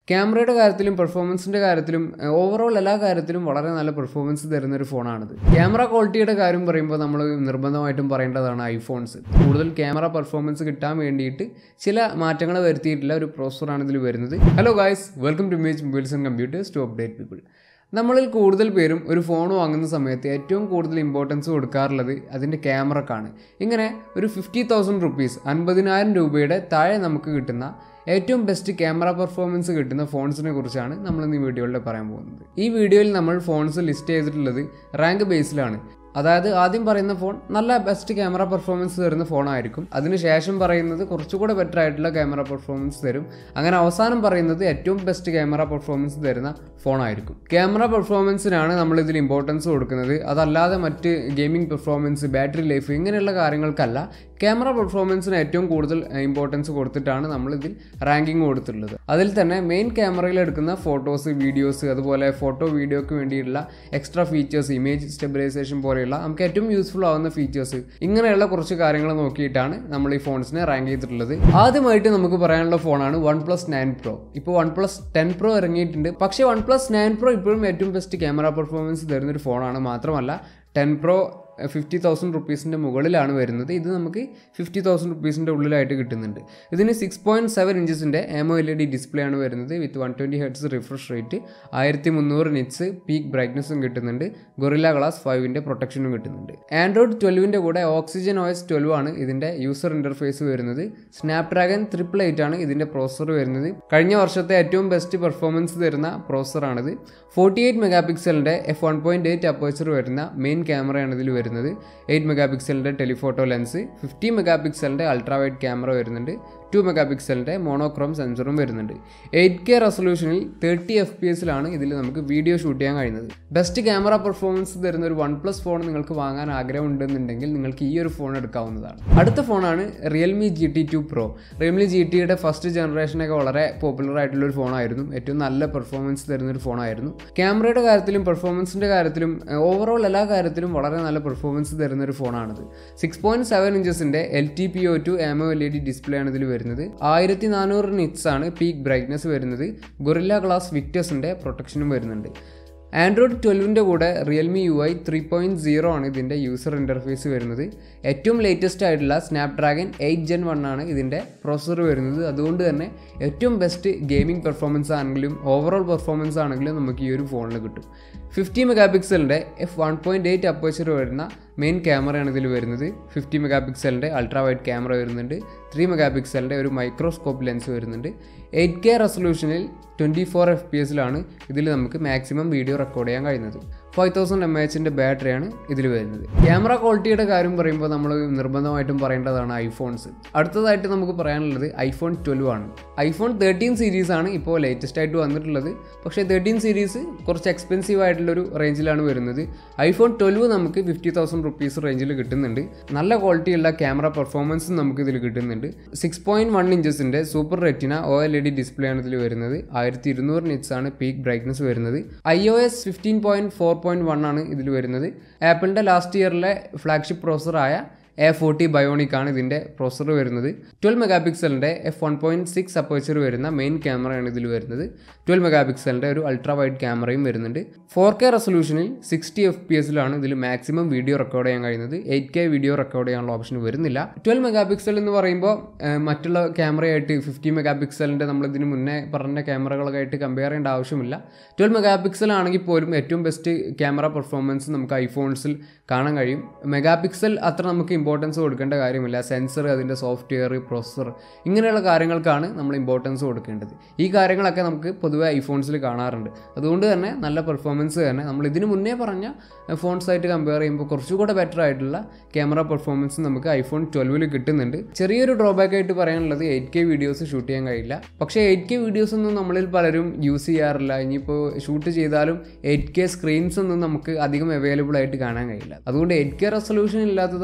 ക്യാമറയുടെ കാര്യത്തിലും പെർഫോമൻസിൻ്റെ കാര്യത്തിലും ഓവറോൾ എല്ലാ കാര്യത്തിലും വളരെ നല്ല പെർഫോമൻസ് തരുന്ന ഒരു ഫോണാണിത് ക്യാമറ ക്വാളിറ്റിയുടെ കാര്യം പറയുമ്പോൾ നമ്മൾ നിർബന്ധമായിട്ടും പറയേണ്ടതാണ് ഐഫോൺസ് കൂടുതൽ ക്യാമറ പെർഫോമൻസ് കിട്ടാൻ വേണ്ടിയിട്ട് ചില മാറ്റങ്ങൾ വരുത്തിയിട്ടുള്ള ഒരു പ്രോസസ്സറാണ് ഇതിൽ വരുന്നത് hello guys welcome to Image Mobiles and Computers to update people നമ്മളിൽ കൂടുതൽ പേരും ഒരു ഫോൺ വാങ്ങുന്ന സമയത്ത് ഏറ്റവും കൂടുതൽ ഇമ്പോർട്ടൻസ് കൊടുക്കാറുള്ളത് അതിൻ്റെ ക്യാമറക്കാണ് ഇങ്ങനെ ഒരു ഫിഫ്റ്റി തൗസൻഡ് റുപ്പീസ് അൻപതിനായിരം രൂപയുടെ താഴെ നമുക്ക് കിട്ടുന്ന ഏറ്റവും ബെസ്റ്റ് ക്യാമറ പെർഫോമൻസ് കിട്ടുന്ന ഫോൺസിനെ കുറിച്ചാണ് നമ്മൾ ഇന്ന് ഈ വീഡിയോയിൽ പറയാൻ പോകുന്നത് ഈ വീഡിയോയിൽ നമ്മൾ ഫോൺസ് ലിസ്റ്റ് ചെയ്തിട്ടുള്ളത് റാങ്ക് ബേസിലാണ് അതായത് ആദ്യം പറയുന്ന ഫോൺ നല്ല ബെസ്റ്റ് ക്യാമറ പെർഫോമൻസ് തരുന്ന ഫോണായിരിക്കും അതിനുശേഷം പറയുന്നത് കുറച്ചുകൂടെ ബെറ്റർ ആയിട്ടുള്ള ക്യാമറ പെർഫോമൻസ് തരും അങ്ങനെ അവസാനം പറയുന്നത് ഏറ്റവും ബെസ്റ്റ് ക്യാമറ പെർഫോമൻസ് തരുന്ന ഫോണായിരിക്കും ക്യാമറ പെർഫോമൻസിനാണ് നമ്മൾ ഇതിൽ ഇമ്പോർട്ടൻസ് കൊടുക്കുന്നത് അതല്ലാതെ മറ്റ് ഗെയിമിംഗ് പെർഫോമൻസ് ബാറ്ററി ലൈഫ് ഇങ്ങനെയുള്ള കാര്യങ്ങൾക്കല്ല ക്യാമറ പെർഫോമൻസിന് ഏറ്റവും കൂടുതൽ ഇമ്പോർട്ടൻസ് കൊടുത്തിട്ടാണ് നമ്മൾ ഇതിൽ റാങ്കിങ് കൊടുത്തിട്ടുള്ളത് അതിൽ തന്നെ മെയിൻ ക്യാമറയിൽ എടുക്കുന്ന ഫോട്ടോസ് വീഡിയോസ് അതുപോലെ ഫോട്ടോ വീഡിയോക്ക് വേണ്ടിയിട്ടുള്ള എക്സ്ട്രാ ഫീച്ചേഴ്സ് ഇമേജ് സ്റ്റെബിലൈസേഷൻ പോലെയുള്ള നമുക്ക് ഏറ്റവും യൂസ്ഫുൾ ആവുന്ന ഫീച്ചേഴ്സ് ഇങ്ങനെയുള്ള കുറച്ച് കാര്യങ്ങൾ നോക്കിയിട്ടാണ് നമ്മൾ ഈ ഫോൺസിനെ റാങ്ക് ചെയ്തിട്ടുള്ളത് ആദ്യമായിട്ട് നമുക്ക് പറയാനുള്ള ഫോണാണ് വൺ പ്ലസ് നയൻ പ്രോ ഇപ്പോൾ വൺ പ്ലസ് ടെൻ പ്രോ ഇറങ്ങിയിട്ടുണ്ട് പക്ഷേ വൺ പ്ലസ് നയൻ പ്രോ ഇപ്പോഴും ഏറ്റവും ബെസ്റ്റ് ക്യാമറ പെർഫോമൻസ് തരുന്ന ഒരു ഫോണാണ് മാത്രമല്ല ടെൻ പ്രോ ഫിഫ്റ്റി തൗസൻഡ് റുപ്പീസിൻ്റെ മുകളിലാണ് വരുന്നത് ഇത് നമുക്ക് ഫിഫ്റ്റി തൗസൻഡ് റുപ്പീസിൻ്റെ ഉള്ളിലായിട്ട് കിട്ടുന്നുണ്ട് ഇതിന് സിക്സ് പോയിൻറ്റ് സെവൻ ഇഞ്ചസിൻ്റെ L E D display ആണ് വരുന്നത് with one twenty hertz refresh rate ആയിരത്തി മുന്നൂറ് നിറ്റ്സ് പീക്ക് ബ്രൈറ്റ്നസ്സും കിട്ടുന്നുണ്ട് ഗൊറില്ല ഗ്ലാസ് ഫൈവിൻ്റെ പ്രൊട്ടക്ഷനും കിട്ടുന്നുണ്ട് ആൻഡ്രോയിഡ് ട്വൽവിൻ്റെ കൂടെ ഓക്സിജൻ ഓയസ് ട്വൽവ് ആണ് ഇതിൻ്റെ യൂസർ ഇൻ്റർഫേസ് വരുന്നത് സ്നാപ്ഡ്രാഗൺ ട്രിപ്പിൾ എയ്റ്റ് ആണ് ഇതിൻ്റെ പ്രോസസ്സർ വരുന്നത് കഴിഞ്ഞ വർഷത്തെ ഏറ്റവും ബെസ്റ്റ് പെർഫോമൻസ് തരുന്ന പ്രോസസ്സറാണിത് ഫോർട്ടി എയ്റ്റ് മെഗാ പിക്സലിൻ്റെ F one point eight aperture വരുന്ന മെയിൻ ക്യാമറയാണ് ഇതിൽ വരുന്നത് എയ്റ്റ് മെഗാ പിക്സലിൻ്റെ ടെലിഫോട്ടോ ലെൻസ് ഫിഫ്റ്റി മെഗാ പിക്സലിൻ്റെ അൾട്രാ വൈഡ് ക്യാമറ വരുന്നുണ്ട് ടു മെഗാ പിക്സലിൻ്റെ മോണോക്രോം സെൻസറും വരുന്നുണ്ട് എയ്റ്റ് കെ റെസൊല്യൂഷനിൽ തേർട്ടി എഫ് പി എസിലാണ് ഇതിൽ നമുക്ക് വീഡിയോ ഷൂട്ട് ചെയ്യാൻ കഴിയുന്നത് ബെസ്റ്റ് ക്യാമറ പെർഫോമൻസ് തരുന്ന ഒരു വൺ പ്ലസ് ഫോൺ നിങ്ങൾക്ക് വാങ്ങാൻ ആഗ്രഹം ഉണ്ടെന്നുണ്ടെങ്കിൽ നിങ്ങൾക്ക് ഈ ഒരു ഫോൺ എടുക്കാവുന്നതാണ് അടുത്ത ഫോണാണ് Realme G T two Pro Realme G ടിയുടെ ഫസ്റ്റ് ജനറേഷനൊക്കെ വളരെ പോപ്പുലർ ആയിട്ടുള്ള ഒരു ഫോണായിരുന്നു ഏറ്റവും നല്ല പെർഫോമൻസ് തരുന്ന ഒരു ഫോണായിരുന്നു ക്യാമറയുടെ കാര്യത്തിലും പെർഫോമൻസിൻ്റെ കാര്യത്തിലും ഓവറോൾ എല്ലാ കാര്യത്തിലും വളരെ നല്ല പെർഫോമൻസ് തരുന്ന ഒരു ഫോണാണിത് സിക്സ് പോയിൻറ്റ് സെവൻ ഇഞ്ചസിൻ്റെ L T P O two L E D display ആണ് ഇതിൽ വരുന്നത് ആയിരത്തി നാനൂറ് നിറ്റ്സ് ആണ് പീക്ക് ബ്രൈറ്റ്നസ് വരുന്നത് ഗൊറില്ല ഗ്ലാസ് വിക്ടേഴ്സിൻ്റെ പ്രൊട്ടക്ഷനും വരുന്നുണ്ട് ആൻഡ്രോയിഡ് ട്വൽവിൻ്റെ കൂടെ Realme U I three point zero ആണ് ഇതിൻ്റെ യൂസർ ഇൻ്റർഫേസ് വരുന്നത് ഏറ്റവും ലേറ്റസ്റ്റ് ആയിട്ടുള്ള സ്നാപ്ഡ്രാഗൺ എയ്റ്റ് ജെൻ വൺ ആണ് ഇതിൻ്റെ പ്രോസസ്സർ വരുന്നത് അതുകൊണ്ട് തന്നെ ഏറ്റവും ബെസ്റ്റ് ഗെയിമിംഗ് പെർഫോമൻസ് ആണെങ്കിലും ഓവറോൾ പെർഫോമൻസ് ആണെങ്കിലും നമുക്ക് ഈ ഒരു ഫോണിൽ കിട്ടും ഫിഫ്റ്റി മെഗാ പിക്സലിൻ്റെ F one point eight aperture വരുന്ന മെയിൻ ക്യാമറയാണ് ഇതിൽ വരുന്നത് ഫിഫ്റ്റി മെഗാ പിക്സലിൻ്റെ അൾട്രാ വൈഡ് ക്യാമറ വരുന്നുണ്ട് ത്രീ മെഗാ പിക്സലിൻ്റെ ഒരു മൈക്രോസ്കോപ്പ് ലെൻസ് വരുന്നുണ്ട് എയ്റ്റ് കെ റെസൊല്യൂഷനിൽ ട്വൻറ്റി ഫോർ എഫ് പി എസിലാണ് ഇതിൽ നമുക്ക് മാക്സിമം വീഡിയോ റെക്കോർഡ് ചെയ്യാൻ കഴിയുന്നത് ഫൈവ് തൗസൻഡ് എം എച്ചിൻ്റെ ബാറ്ററിയാണ് ഇതിൽ വരുന്നത് ക്യാമറ ക്വാളിറ്റിയുടെ കാര്യം പറയുമ്പോൾ നമ്മൾ നിർബന്ധമായിട്ടും പറയേണ്ടതാണ് ഐഫോൺസ് അടുത്തതായിട്ട് നമുക്ക് പറയാനുള്ളത് ഐഫോൺ ട്വൽവ് ആണ് ഐഫോൺ തേർട്ടീൻ സീരീസ് ആണ് ഇപ്പോൾ ലേറ്റസ്റ്റ് ആയിട്ട് വന്നിട്ടുള്ളത് പക്ഷേ തേർട്ടീൻ സീരീസ് കുറച്ച് എക്സ്പെൻസീവ് ആയിട്ടുള്ളൊരു റേഞ്ചിലാണ് വരുന്നത് ഐഫോൺ ട്വൽവ് നമുക്ക് ഫിഫ്റ്റി തൗസൻഡ് റുപ്പീസ് റേഞ്ചിൽ കിട്ടുന്നുണ്ട് നല്ല ക്വാളിറ്റിയുള്ള ക്യാമറ പെർഫോമൻസും നമുക്ക് ഇതിൽ കിട്ടുന്നുണ്ട് സിക്സ് പോയിൻറ്റ് വൺ ഇഞ്ചസിൻ്റെ super Retina O L E D display ആണ് ഇതിൽ വരുന്നത് ആയിരത്തി ഇരുന്നൂറ് നിറ്റ്സ് ആണ് പീക്ക് ബ്രൈറ്റ്നസ് വരുന്നത് I O S fifteen point four point one ആണ് ഇതിൽ വരുന്നത് ആപ്പിളിൻ്റെ ലാസ്റ്റ് ഇയറിലെ ഫ്ലാഗ്ഷിപ്പ് പ്രോസറായ എ ഫോർട്ടി ബയോണിക് ആണ് ഇതിൻ്റെ പ്രോസസ്സർ വരുന്നത് ട്വൽവ് മെഗാ പിക്സലിൻ്റെ F one point six aperture വരുന്ന മെയിൻ ക്യാമറയാണ് ഇതിൽ വരുന്നത് ട്വൽവ് മെഗാ പിക്സലിൻ്റെ ഒരു അൾട്രാ വൈഡ് ക്യാമറയും വരുന്നുണ്ട് ഫോർ കെ റെസൊല്യൂഷനിൽ സിക്സ്റ്റി എഫ് പി എസിലാണ് ഇതിൽ മാക്സിമം വീഡിയോ റെക്കോർഡ് ചെയ്യാൻ കഴിയുന്നത് എയ്റ്റ് കെ വീഡിയോ റെക്കോർഡ് ചെയ്യാനുള്ള ഓപ്ഷൻ വരുന്നില്ല ട്വൽവ് മെഗാ പിക്സൽ എന്ന് പറയുമ്പോൾ മറ്റുള്ള ക്യാമറയായിട്ട് ഫിഫ്റ്റി മെഗാ പിക്സലിൻ്റെ നമ്മൾ ഇതിന് മുന്നേ പറഞ്ഞ ക്യാമറകളൊക്കെ ആയിട്ട് കമ്പയർ ചെയ്യേണ്ട ആവശ്യമില്ല ട്വൽവ് മെഗാ പിക്സൽ ആണെങ്കിൽ പോലും ഏറ്റവും ബെസ്റ്റ് ക്യാമറ പെർഫോമൻസ് നമുക്ക് ഐഫോൺസിൽ കാണാൻ കഴിയും മെഗാ പിക്സൽ അത്ര നമുക്ക് ഇമ്പോർട്ടൻസ് കൊടുക്കേണ്ട കാര്യമില്ല സെൻസർ അതിൻ്റെ സോഫ്റ്റ്വെയർ പ്രോസസ്സർ ഇങ്ങനെയുള്ള കാര്യങ്ങൾക്കാണ് നമ്മൾ ഇമ്പോർട്ടൻസ് കൊടുക്കേണ്ടത് ഈ കാര്യങ്ങളൊക്കെ നമുക്ക് പൊതുവെ ഐഫോൺസിൽ കാണാറുണ്ട് അതുകൊണ്ട് തന്നെ നല്ല പെർഫോമൻസ് തന്നെ നമ്മൾ ഇതിന് മുന്നേ പറഞ്ഞ ഫോൺസായിട്ട് കമ്പയർ ചെയ്യുമ്പോൾ കുറച്ചുകൂടെ ബെറ്റർ ആയിട്ടുള്ള ക്യാമറ പെർഫോമൻസ് നമുക്ക് ഐഫോൺ ട്വൽവിൽ കിട്ടുന്നുണ്ട് ചെറിയൊരു ഡ്രോബാക്ക് ആയിട്ട് പറയാനുള്ളത് എയ്റ്റ് കെ വീഡിയോസ് ഷൂട്ട് ചെയ്യാൻ കഴിയില്ല പക്ഷേ എയ്റ്റ് കെ വീഡിയോസ് ഒന്നും നമ്മളിൽ പലരും യൂസ് ചെയ്യാറില്ല ഇനിയിപ്പോൾ ഷൂട്ട് ചെയ്താലും എയ്റ്റ് കെ സ്ക്രീൻസ് ഒന്നും നമുക്ക് അധികം അവൈലബിൾ ആയിട്ട് കാണാൻ കഴിയില്ല അതുകൊണ്ട് എയ്റ്റ് കെ റെസൊല്യൂഷൻ ഇല്ലാത്തത് അത്ര വലിയ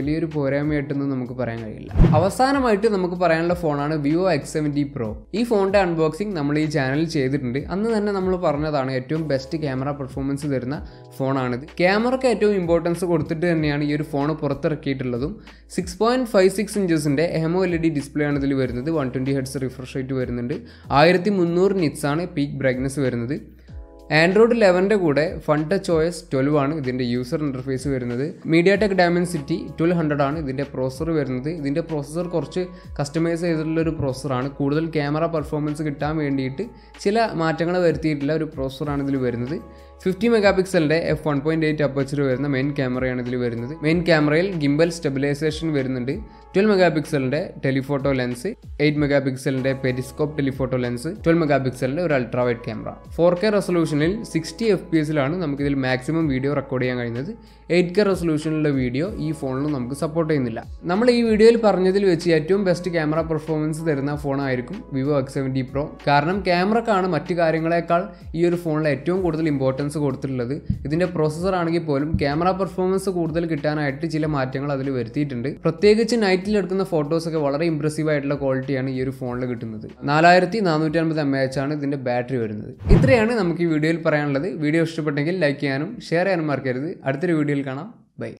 വലിയൊരു പോരായ്മയായിട്ടൊന്നും നമുക്ക് പറയാൻ കഴിയില്ല അവസാനമായിട്ട് നമുക്ക് പറയാനുള്ള ഫോണാണ് വിവോ എക്സ് സെവൻറ്റി പ്രോ ഈ ഫോണിൻ്റെ അൺബോക്സിംഗ് നമ്മൾ ഈ ചാനലിൽ ചെയ്തിട്ടുണ്ട് അന്ന് തന്നെ നമ്മൾ പറഞ്ഞതാണ് ഏറ്റവും ബെസ്റ്റ് ക്യാമറ പെർഫോമൻസ് തരുന്ന ഫോണാണിത് ക്യാമറയ്ക്ക് ഏറ്റവും ഇമ്പോർട്ടൻസ് കൊടുത്തിട്ട് തന്നെയാണ് ഈ ഒരു ഫോൺ പുറത്തിറക്കിയിട്ടുള്ളതും സിക്സ് പോയിൻറ്റ് ഫൈവ് സിക്സ് ഇഞ്ചസിൻ്റെ L E D display ആണ് ഇതിൽ വരുന്നത് one twenty hertz refresh rate വരുന്നുണ്ട് ആയിരത്തി മുന്നൂറ് നിറ്റ്സ് ആണ് പീക്ക് ബ്രൈറ്റ്നസ് വരുന്നത് ആൻഡ്രോയിഡ് ലെവൻ്റെ കൂടെ Fun Touch O S twelve ആണ് ഇതിൻ്റെ യൂസർ ഇൻ്റർഫേസ് വരുന്നത് MediaTek Dimensity twelve hundred ആണ് ഇതിൻ്റെ പ്രോസസ്സർ വരുന്നത് ഇതിൻ്റെ പ്രോസസ്സർ കുറച്ച് കസ്റ്റമൈസ് ചെയ്തിട്ടുള്ള ഒരു പ്രോസസ്സറാണ് കൂടുതൽ ക്യാമറ പെർഫോമൻസ് കിട്ടാൻ വേണ്ടിയിട്ട് ചില മാറ്റങ്ങൾ വരുത്തിയിട്ടുള്ള ഒരു പ്രോസസ്സറാണ് ഇതിൽ വരുന്നത് ഫിഫ്റ്റി മെഗാ പിക്സലിൻ്റെ F one point eight aperture വരുന്ന മെയിൻ ക്യാമറയാണ് ഇതിൽ വരുന്നത് മെയിൻ ക്യാമറയിൽ ഗിംബൽ സ്റ്റെബിലൈസേഷൻ വരുന്നുണ്ട് ട്വൽവ് മെഗാ പിക്സലിൻ്റെ ടെലിഫോട്ടോ ലെൻസ് എയ്റ്റ് മെഗാ പിക്സലിൻ്റെ periscope telephoto lens twelve mega പിക്സലിൻ്റെ ഒരു ultra wide camera four K റെസൊല്യൂഷനിൽ സിക്സ്റ്റി എഫ് പി എസിലാണ് നമുക്കിതിൽ മാക്സിമം വീഡിയോ റെക്കോർഡ് ചെയ്യാൻ കഴിയുന്നത് എയ്റ്റ് കെ റെസൊല്യൂഷനിലുള്ള വീഡിയോ ഈ ഫോണിൽ നമുക്ക് സപ്പോർട്ട് ചെയ്യുന്നില്ല നമ്മൾ ഈ വീഡിയോയിൽ പറഞ്ഞതിൽ വെച്ച് ഏറ്റവും ബെസ്റ്റ് ക്യാമറ പെർഫോമൻസ് തരുന്ന ഫോണായിരിക്കും വിവോ എക്സ് സെവൻറ്റി പ്രോ കാരണം ക്യാമറക്കാണ് മറ്റു കാര്യങ്ങളെക്കാൾ ഈ ഒരു ഫോണിൽ ഏറ്റവും കൂടുതൽ ഇമ്പോർട്ടൻസ് കൊടുത്തിട്ടുള്ളത് ഇതിൻ്റെ പ്രോസസ്സർ ആണെങ്കിൽ പോലും ക്യാമറ പെർഫോമൻസ് കൂടുതൽ കിട്ടാനായിട്ട് ചില മാറ്റങ്ങൾ അതിൽ വരുത്തിയിട്ടുണ്ട് പ്രത്യേകിച്ച് നൈറ്റിൽ എടുക്കുന്ന ഫോട്ടോസൊക്കെ വളരെ ഇമ്പ്രസീവ് ആയിട്ടുള്ള ക്വാളിറ്റിയാണ് ഈ ഒരു ഫോണിൽ കിട്ടുന്നത് നാലായിരത്തി നാനൂറ്റി അൻപത് എം എച്ച് ആണ് ഇതിൻ്റെ ബാറ്ററി വരുന്നത് ഇത്രയാണ് നമുക്ക് ഈ വീഡിയോയിൽ പറയാനുള്ളത് വീഡിയോ ഇഷ്ടപ്പെട്ടെങ്കിൽ ലൈക്ക് ചെയ്യാനും ഷെയർ ചെയ്യാനും മറക്കരുത് അടുത്തൊരു വീഡിയോയിൽ കാണാം ബൈ